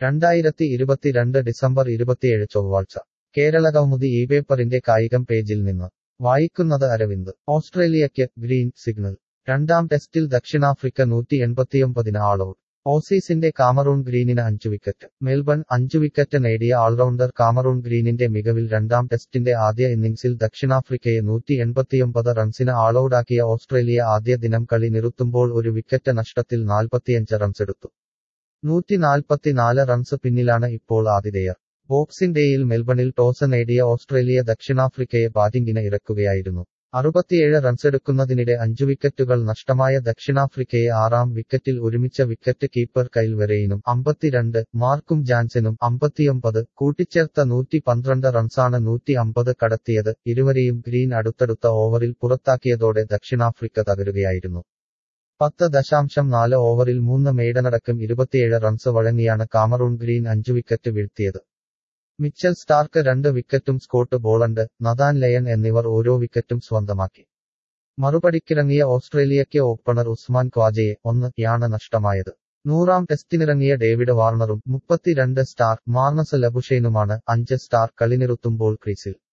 രണ്ടായിരത്തി ഇരുപത്തിരണ്ട് ഡിസംബർ ഇരുപത്തിയേഴ് ചൊവ്വാഴ്ച കേരള കൗമുദി ഈ പേപ്പറിന്റെ കായികം പേജിൽ നിന്ന് വായിക്കുന്നത് അരവിന്ദ് ഓസ്ട്രേലിയയ്ക്ക് ഗ്രീൻ സിഗ്നൽ രണ്ടാം ടെസ്റ്റിൽ ദക്ഷിണാഫ്രിക്ക നൂറ്റി എൺപത്തിയൊമ്പതിന് ആളൌട്ട് ഓസീസിന്റെ കാമറൂൺ ഗ്രീനിന് അഞ്ചു വിക്കറ്റ് മെൽബൺ അഞ്ചു വിക്കറ്റ് നേടിയ ഓൾറൗണ്ടർ കാമറൂൺ ഗ്രീനിന്റെ മികവിൽ രണ്ടാം ടെസ്റ്റിന്റെ ആദ്യ ഇന്നിംഗ്സിൽ ദക്ഷിണാഫ്രിക്കയെ നൂറ്റി എൺപത്തിയൊമ്പത് റൺസിന് ആളൌടാക്കിയ ഓസ്ട്രേലിയ ആദ്യ ദിനം കളി നിർത്തുമ്പോൾ ഒരു വിക്കറ്റ് നഷ്ടത്തിൽ നാൽപ്പത്തിയഞ്ച് റൺസെടുത്തു നൂറ്റി നാൽപ്പത്തിനാല് റൺസ് പിന്നിലാണ് ഇപ്പോൾ ആതിഥേയർ ബോക്സിംഗ് ഡേയിൽ മെൽബണിൽ ടോസ് നേടിയ ഓസ്ട്രേലിയ ദക്ഷിണാഫ്രിക്കയെ ബാറ്റിംഗിന് ഇറക്കുകയായിരുന്നു അറുപത്തിയേഴ് റൺസെടുക്കുന്നതിനിടെ അഞ്ചു വിക്കറ്റുകൾ നഷ്ടമായ ദക്ഷിണാഫ്രിക്കയെ ആറാം വിക്കറ്റിൽ ഒരുമിച്ച വിക്കറ്റ് കീപ്പർ കൈൽ വെറയിനും അമ്പത്തിരണ്ട് മാർക്കും ജാൻസനും അമ്പത്തിയൊമ്പത് കൂട്ടിച്ചേർത്ത നൂറ്റി പന്ത്രണ്ട് റൺസാണ് നൂറ്റി അമ്പത് കടത്തിയത് ഇരുവരെയും ഗ്രീൻ അടുത്തടുത്ത ഓവറിൽ പുറത്താക്കിയതോടെ ദക്ഷിണാഫ്രിക്ക തകരുകയായിരുന്നു പത്ത് ദശാംശം നാല് ഓവറിൽ മൂന്ന് മെയ്ഡനടക്കം ഇരുപത്തിയേഴ് റൺസ് വഴങ്ങിയാണ് കാമറൂൺ ഗ്രീൻ അഞ്ചു വിക്കറ്റ് വീഴ്ത്തിയത് മിച്ചൽ സ്റ്റാർക്ക് രണ്ട് വിക്കറ്റും സ്കോട്ട് ബോളണ്ട് നദാൻ ലയൺ എന്നിവർ ഓരോ വിക്കറ്റും സ്വന്തമാക്കി മറുപടിക്കിറങ്ങിയ ഓസ്ട്രേലിയയ്ക്ക് ഓപ്പണർ ഉസ്മാൻ ഖ്വാജയെ ഒന്ന് യാണ് നഷ്ടമായത് നൂറാം ടെസ്റ്റിനിറങ്ങിയ ഡേവിഡ് വാർണറും മുപ്പത്തിരണ്ട് സ്റ്റാർ മാർണസ് ലബുഷേനുമാണ് അഞ്ച് സ്റ്റാർ കളി നിർത്തുമ്പോൾ ക്രീസിൽ